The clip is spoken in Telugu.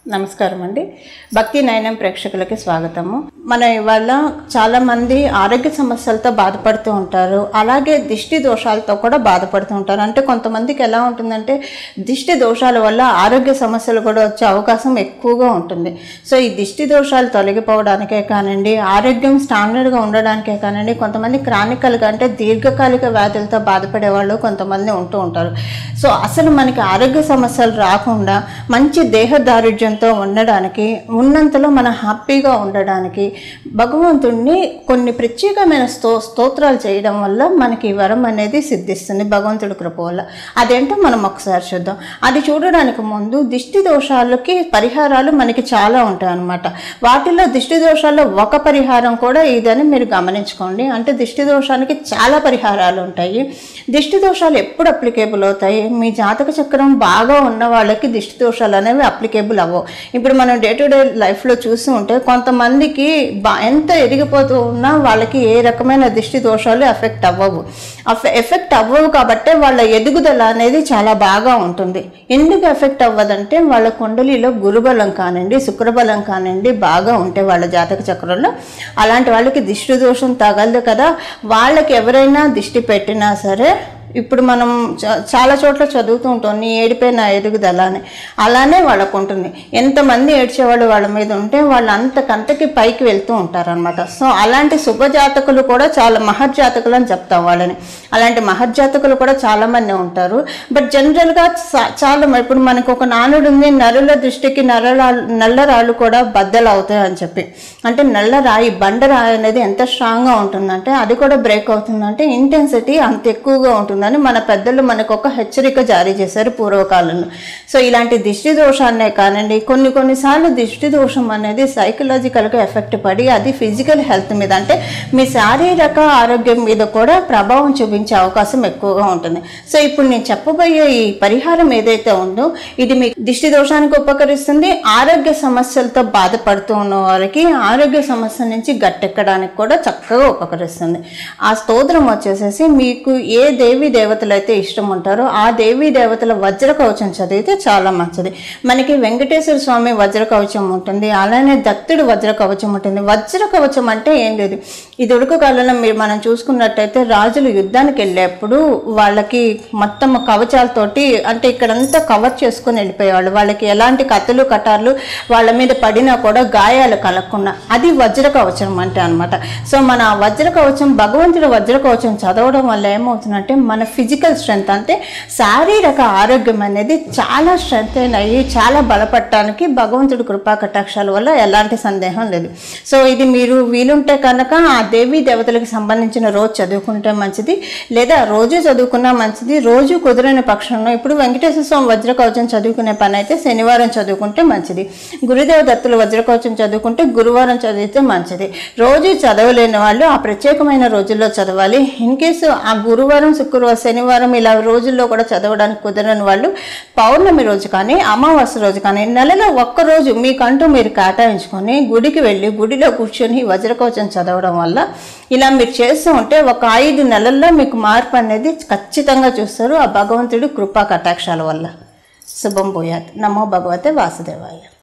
నమస్కారం అండి భక్తి నయనం ప్రేక్షకులకి స్వాగతము మన ఇవాళ చాలా మంది ఆరోగ్య సమస్యలతో బాధపడుతూ ఉంటారు అలాగే దిష్టి దోషాలతో కూడా బాధపడుతూ ఉంటారు అంటే కొంతమందికి ఎలా ఉంటుందంటే దిష్టి దోషాల వల్ల ఆరోగ్య సమస్యలు కూడా వచ్చే అవకాశం ఎక్కువగా ఉంటుంది సో ఈ దిష్టి దోషాలు తొలగిపోవడానికే కానివ్వండి ఆరోగ్యం స్టాండర్డ్గా ఉండడానికే కానివ్వండి కొంతమంది క్రానికల్గా అంటే దీర్ఘకాలిక వ్యాధులతో బాధపడే వాళ్ళు కొంతమంది ఉంటూ ఉంటారు సో అసలు మనకి ఆరోగ్య సమస్యలు రాకుండా మంచి దేహ దారుఢ్యంతో ఉండడానికి ఉన్నంతలో మనం హ్యాపీగా ఉండడానికి భగవంతుణ్ణి కొన్ని ప్రత్యేకమైన స్తో స్తోత్రాలు చేయడం వల్ల మనకి ఈ వరం అనేది సిద్ధిస్తుంది భగవంతుడి కృప వల్ల అదేంటో మనం ఒకసారి చూద్దాం అది చూడడానికి ముందు దిష్టి దోషాలకి పరిహారాలు మనకి చాలా ఉంటాయి అన్నమాట వాటిలో దిష్టి దోషాల్లో ఒక పరిహారం కూడా ఇదని మీరు గమనించుకోండి అంటే దిష్టి దోషానికి చాలా పరిహారాలు ఉంటాయి దిష్టి దోషాలు ఎప్పుడు అప్లికేబుల్ అవుతాయి మీ జాతక చక్రం బాగా ఉన్న వాళ్ళకి దిష్టి దోషాలు అనేవి అప్లికేబుల్ అవ్వవు ఇప్పుడు మనం డే టు డే లైఫ్లో చూస్తూ ఉంటే కొంతమందికి బా ఎంత ఎదిగిపోతూ ఉన్నా వాళ్ళకి ఏ రకమైన దిష్టి దోషాలు ఎఫెక్ట్ అవ్వవు అఫ్ ఎఫెక్ట్ అవ్వవు కాబట్టే వాళ్ళ ఎదుగుదల అనేది చాలా బాగా ఉంటుంది ఎందుకు ఎఫెక్ట్ అవ్వదంటే వాళ్ళ కుండలిలో గురుబలం కానివ్వండి శుక్రబలం కానివ్వండి బాగా ఉంటే వాళ్ళ జాతక చక్రంలో అలాంటి వాళ్ళకి దిష్టి దోషం తగలదు కదా వాళ్ళకి ఎవరైనా దిష్టి పెట్టినా సరే ఇప్పుడు మనం చ- చాలా చోట్ల చదువుతూ ఉంటాం నీ ఏడిపోయిన ఎదుగుదల అని అలానే వాళ్ళకు ఉంటుంది ఎంతమంది ఏడ్చేవాళ్ళు వాళ్ళ మీద ఉంటే వాళ్ళు అంతకంతకి పైకి వెళ్తూ ఉంటారనమాట సో అలాంటి శుభజాతకులు కూడా చాలా మహర్జాతకులు అని చెప్తాం వాళ్ళని అలాంటి మహర్జాతకులు కూడా చాలా మంది ఉంటారు బట్ జనరల్గా చా- చాలా మ- ఇప్పుడు మనకు ఒక నానుడు ఉంది నరుల దృష్టికి నరరాళ్ళు నల్ల రాళ్ళు కూడా బద్దలు అవుతాయి అని చెప్పి అంటే నల్ల రాయి బండ రాయి అనేది ఎంత స్ట్రాంగ్గా ఉంటుందంటే అది కూడా బ్రేక్ అవుతుందంటే ఇంటెన్సిటీ అంత ఎక్కువగా ఉంటుందని మన పెద్దలు మనకు ఒక హెచ్చరిక జారీ చేశారు పూర్వకాలంలో సో ఇలాంటి దిష్టి దోషాన్నే కానండి కొన్ని కొన్నిసార్లు దిష్టి దోషం అనేది సైకలాజికల్గా ఎఫెక్ట్ పడి అది ఫిజికల్ హెల్త్ మీద అంటే మీ శారీరక ఆరోగ్యం మీద కూడా ప్రభావం చూపించే అవకాశం ఎక్కువగా ఉంటుంది సో ఇప్పుడు నేను చెప్పబోయే ఈ పరిహారం ఏదైతే ఉందో ఇది మీకు దిష్టి దోషానికి ఉపకరిస్తుంది ఆరోగ్య సమస్యలతో బాధపడుతూ ఉన్న వారికి ఆరోగ్య సమస్య నుంచి గట్టెక్కడానికి కూడా చక్కగా ఉపకరిస్తుంది ఆ స్తోత్రం వచ్చేసేసి మీకు ఏ దేవి దేవతలు అయితే ఇష్టం ఉంటారో ఆ దేవి దేవతల వజ్ర కవచం చదివితే చాలా మంచిది మనకి వెంకటేశ్వర స్వామి వజ్ర కవచం ఉంటుంది అలానే దత్తుడు వజ్ర కవచం ఉంటుంది వజ్ర కవచం అంటే ఏం లేదు ఇది ఉడుకు కాలంలో మీరు మనం చూసుకున్నట్టయితే రాజులు యుద్ధానికి వెళ్ళేప్పుడు వాళ్ళకి మొత్తం కవచాలతోటి అంటే ఇక్కడంతా కవర్ చేసుకొని వెళ్ళిపోయేవాళ్ళు వాళ్ళకి ఎలాంటి కత్తులు కటార్లు వాళ్ళ మీద పడినా కూడా గాయాలు కలగకుండా అది వజ్ర కవచం అంటే అనమాట సో మన ఆ వజ్ర కవచం భగవంతుడు వజ్ర కవచం చదవడం వల్ల ఏమవుతుందంటే మన ఫిజికల్ స్ట్రెంగ్త్ అంటే శారీరక ఆరోగ్యం అనేది చాలా స్ట్రెంగ్త్ అయ్యి చాలా బలపడటానికి భగవంతుడి కృపా కటాక్షాల వల్ల ఎలాంటి సందేహం లేదు సో ఇది మీరు వీలుంటే కనుక ఆ దేవీ దేవతలకు సంబంధించిన రోజు చదువుకుంటే మంచిది లేదా రోజు చదువుకున్నా మంచిది రోజు కుదరని పక్షంలో ఇప్పుడు వెంకటేశ్వర స్వామి వజ్ర కవచం చదువుకునే పని అయితే శనివారం చదువుకుంటే మంచిది గురుదేవ దత్తుల వజ్ర కవచం చదువుకుంటే గురువారం చదివితే మంచిది రోజు చదవలేని వాళ్ళు ఆ ప్రత్యేకమైన రోజుల్లో చదవాలి ఇన్ కేసు ఆ గురువారం శుక్రవారం శనివారం ఇలా రోజుల్లో కూడా చదవడానికి కుదరని వాళ్ళు పౌర్ణమి రోజు కానీ అమావాస్య రోజు కానీ నెలలో ఒక్క రోజు మీకంటూ మీరు కేటాయించుకొని గుడికి వెళ్ళి గుడిలో కూర్చొని ఈ వజ్రకవచం చదవడం వల్ల ఇలా మీరు చేస్తూ ఉంటే ఒక ఐదు నెలల్లో మీకు మార్పు అనేది ఖచ్చితంగా చూస్తారు ఆ భగవంతుడి కృపా కటాక్షాల వల్ల శుభం పోయాత్ నమో భగవతే వాసుదేవాయ